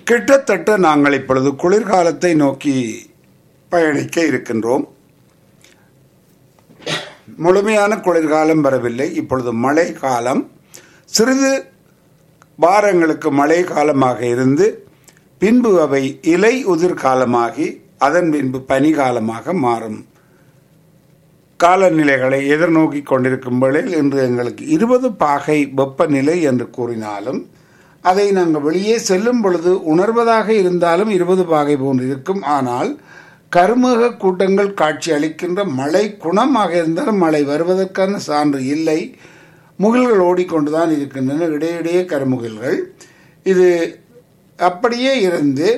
கிட்டத்தட்ட நாங்கள் இப்பொழுது குளிர்காலத்தை நோக்கி பயணிக்க இருக்கின்றோம் முழுமையான குளிர்காலம் வரவில்லை இப்பொழுது மழை காலம் சிறிது வாரங்களுக்கு மழை காலமாக இருந்து பின்பு அவை இலை உதிர் காலமாகி அதன் பின்பு பனி காலமாக மாறும் காலநிலைகளை எதிர்நோக்கி கொண்டிருக்கும் வேளையில் இன்று எங்களுக்கு இருபது பாகை வெப்பநிலை என்று கூறினாலும் அதை நாங்கள் வெளியே செல்லும் பொழுது உணர்வதாக இருந்தாலும் இருபது பாகை போன்று இருக்கும் ஆனால் கருமக கூட்டங்கள் காட்சி அளிக்கின்ற மழை குணமாக இருந்தாலும் மழை வருவதற்கான சான்று இல்லை முகில்கள் ஓடிக்கொண்டுதான் இருக்கின்றன இடையிடையே கருமுகில்கள் இது அப்படியே இருந்து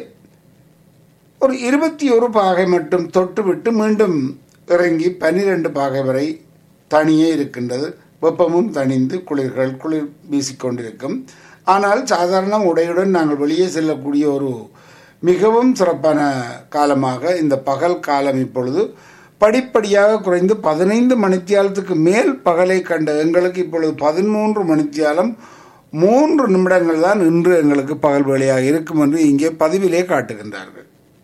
ஒரு இருபத்தி ஒரு பாகை மட்டும் தொட்டுவிட்டு மீண்டும் இறங்கி பன்னிரண்டு பாகை வரை தனியே இருக்கின்றது வெப்பமும் தணிந்து குளிர்கள் குளிர் வீசிக்கொண்டிருக்கும் ஆனால் சாதாரண உடையுடன் நாங்கள் வெளியே செல்லக்கூடிய ஒரு மிகவும் சிறப்பான காலமாக இந்த பகல் காலம் இப்பொழுது படிப்படியாக குறைந்து பதினைந்து மணித்தியாலத்துக்கு மேல் பகலை கண்ட எங்களுக்கு இப்பொழுது பதிமூன்று மணித்தியாலம் மூன்று நிமிடங்கள் தான் இன்று எங்களுக்கு பகல் வேலையாக இருக்கும் என்று இங்கே பதிவிலே காட்டுகின்றார்கள்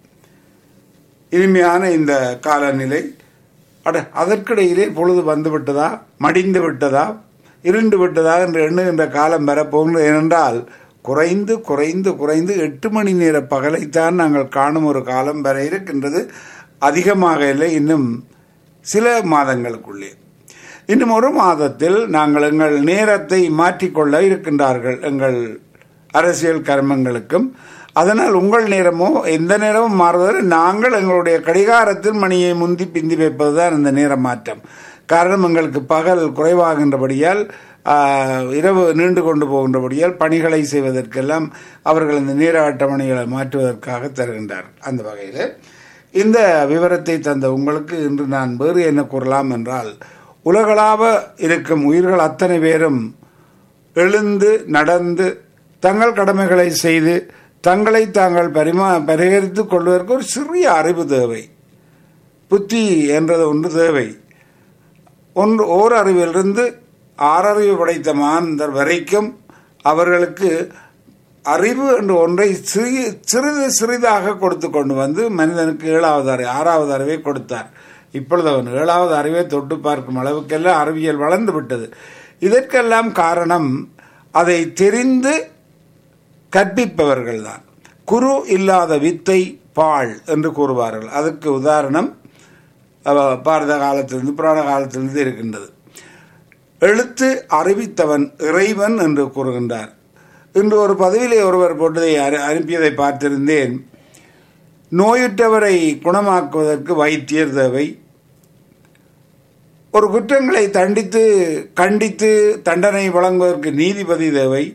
இனிமையான இந்த காலநிலை அட அதற்கிடையிலே பொழுது வந்து விட்டதா மடிந்து விட்டதா இருண்டு விட்டதா என்று எண்ணுகின்ற காலம் வரப்போகிறது ஏனென்றால் குறைந்து குறைந்து குறைந்து எட்டு மணி நேர பகலைத்தான் நாங்கள் காணும் ஒரு காலம் வர இருக்கின்றது அதிகமாக இல்லை இன்னும் சில மாதங்களுக்குள்ளே இன்னும் ஒரு மாதத்தில் நாங்கள் எங்கள் நேரத்தை மாற்றிக்கொள்ள இருக்கின்றார்கள் எங்கள் அரசியல் கர்மங்களுக்கும் அதனால் உங்கள் நேரமோ எந்த நேரமும் மாறுவதில்லை நாங்கள் எங்களுடைய கடிகாரத்தில் மணியை முந்தி பிந்தி வைப்பதுதான் இந்த நேர மாற்றம் காரணம் எங்களுக்கு பகல் குறைவாகின்றபடியால் இரவு நீண்டு கொண்டு போகின்றபடியால் பணிகளை செய்வதற்கெல்லாம் அவர்கள் இந்த நேர அட்டவணைகளை மாற்றுவதற்காக தருகின்றார் அந்த வகையில் இந்த விவரத்தை தந்த உங்களுக்கு இன்று நான் வேறு என்ன கூறலாம் என்றால் உலகளாவ இருக்கும் உயிர்கள் அத்தனை பேரும் எழுந்து நடந்து தங்கள் கடமைகளை செய்து தங்களை தாங்கள் பரிமா பரிகரித்துக் கொள்வதற்கு ஒரு சிறிய அறிவு தேவை புத்தி என்றது ஒன்று தேவை ஒன்று ஓர் அறிவிலிருந்து ஆறறிவு படைத்த மாந்தர் வரைக்கும் அவர்களுக்கு அறிவு என்று ஒன்றை சிறிய சிறிது சிறிதாக கொடுத்து கொண்டு வந்து மனிதனுக்கு ஏழாவது அறிவு ஆறாவது அறிவை கொடுத்தார் இப்பொழுது அவன் ஏழாவது அறிவை தொட்டு பார்க்கும் அளவுக்கெல்லாம் அறிவியல் வளர்ந்து விட்டது இதற்கெல்லாம் காரணம் அதை தெரிந்து கற்பிப்பவர்கள் தான் குரு இல்லாத வித்தை பாழ் என்று கூறுவார்கள் அதற்கு உதாரணம் பாரத காலத்திலிருந்து புராண காலத்திலிருந்து இருக்கின்றது எழுத்து அறிவித்தவன் இறைவன் என்று கூறுகின்றார் இன்று ஒரு பதவியிலே ஒருவர் போட்டதை அனுப்பியதை பார்த்திருந்தேன் நோயுற்றவரை குணமாக்குவதற்கு வைத்தியர் தேவை ஒரு குற்றங்களை தண்டித்து கண்டித்து தண்டனை வழங்குவதற்கு நீதிபதி தேவை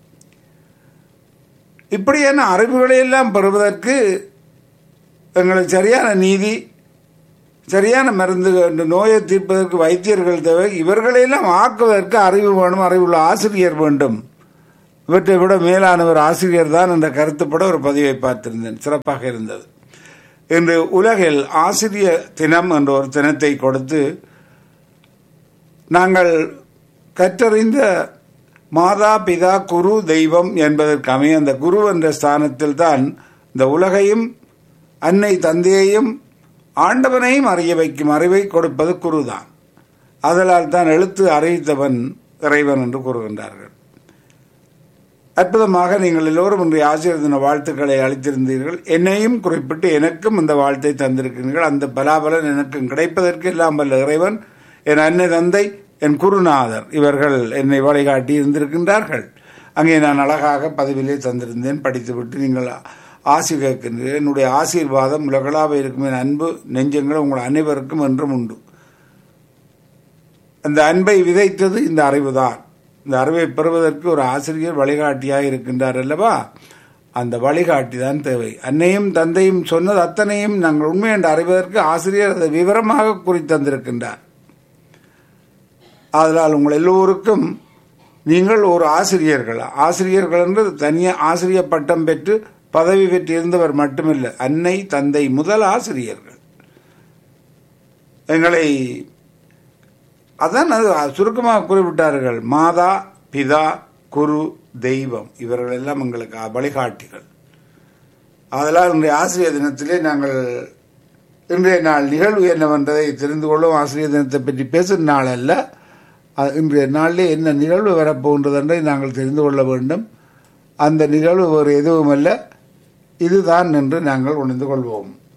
இப்படியான அறிவுகளை எல்லாம் பெறுவதற்கு எங்களுக்கு சரியான நீதி சரியான மருந்து நோயை தீர்ப்பதற்கு வைத்தியர்கள் தேவை இவர்களையெல்லாம் ஆக்குவதற்கு அறிவு வேணும் அறிவுள்ள ஆசிரியர் வேண்டும் இவற்றை விட மேலானவர் ஆசிரியர் தான் என்ற கருத்துப்பட ஒரு பதிவை பார்த்திருந்தேன் சிறப்பாக இருந்தது இன்று உலகில் ஆசிரிய தினம் என்ற ஒரு தினத்தை கொடுத்து நாங்கள் கற்றறிந்த மாதா பிதா குரு தெய்வம் என்பதற்கு அமைய அந்த குரு என்ற ஸ்தானத்தில் தான் இந்த உலகையும் அன்னை தந்தையையும் ஆண்டவனையும் அறிய வைக்கும் அறிவை கொடுப்பது குருதான் அதனால் தான் எழுத்து அறிவித்தவன் இறைவன் என்று கூறுகின்றார்கள் அற்புதமாக நீங்கள் எல்லோரும் இன்றைய ஆசிரியர் தின வாழ்த்துக்களை அளித்திருந்தீர்கள் என்னையும் குறிப்பிட்டு எனக்கும் இந்த வாழ்த்தை தந்திருக்கிறீர்கள் அந்த பலாபலன் எனக்கும் கிடைப்பதற்கு எல்லாம் வல்ல இறைவன் என் அன்னை தந்தை என் குருநாதர் இவர்கள் என்னை வழிகாட்டி இருந்திருக்கின்றார்கள் அங்கே நான் அழகாக பதவியிலே தந்திருந்தேன் படித்துவிட்டு நீங்கள் ஆசி கேட்கின்றேன் என்னுடைய ஆசீர்வாதம் உலகளாக இருக்கும் என் அன்பு நெஞ்சங்கள் உங்கள் அனைவருக்கும் என்றும் உண்டு அந்த அன்பை விதைத்தது இந்த அறிவுதான் இந்த அறிவை பெறுவதற்கு ஒரு ஆசிரியர் வழிகாட்டியாக இருக்கின்றார் அல்லவா அந்த வழிகாட்டி தான் தேவை அன்னையும் தந்தையும் சொன்னது அத்தனையும் நாங்கள் உண்மை என்று அறிவதற்கு ஆசிரியர் அதை விவரமாக குறித்தந்திருக்கின்றார் அதனால் உங்கள் எல்லோருக்கும் நீங்கள் ஒரு ஆசிரியர்கள் ஆசிரியர்கள் என்று தனியாக ஆசிரியர் பட்டம் பெற்று பதவி பெற்று இருந்தவர் மட்டுமில்லை அன்னை தந்தை முதல் ஆசிரியர்கள் எங்களை அதான் அது சுருக்கமாக குறிப்பிட்டார்கள் மாதா பிதா குரு தெய்வம் இவர்கள் எல்லாம் எங்களுக்கு வழிகாட்டிகள் அதனால் இன்றைய ஆசிரியர் தினத்திலே நாங்கள் இன்றைய நாள் நிகழ்வு என்னவென்றதை தெரிந்து கொள்ளும் ஆசிரியர் தினத்தை பற்றி பேசும் நாள் அல்ல அ- இன்றைய நாளிலே என்ன நிகழ்வு வரப்போகின்றது என்பதை நாங்கள் தெரிந்து கொள்ள வேண்டும் அந்த நிகழ்வு வேறு எதுவும் அல்ல இதுதான் என்று நாங்கள் உணர்ந்து கொள்வோம்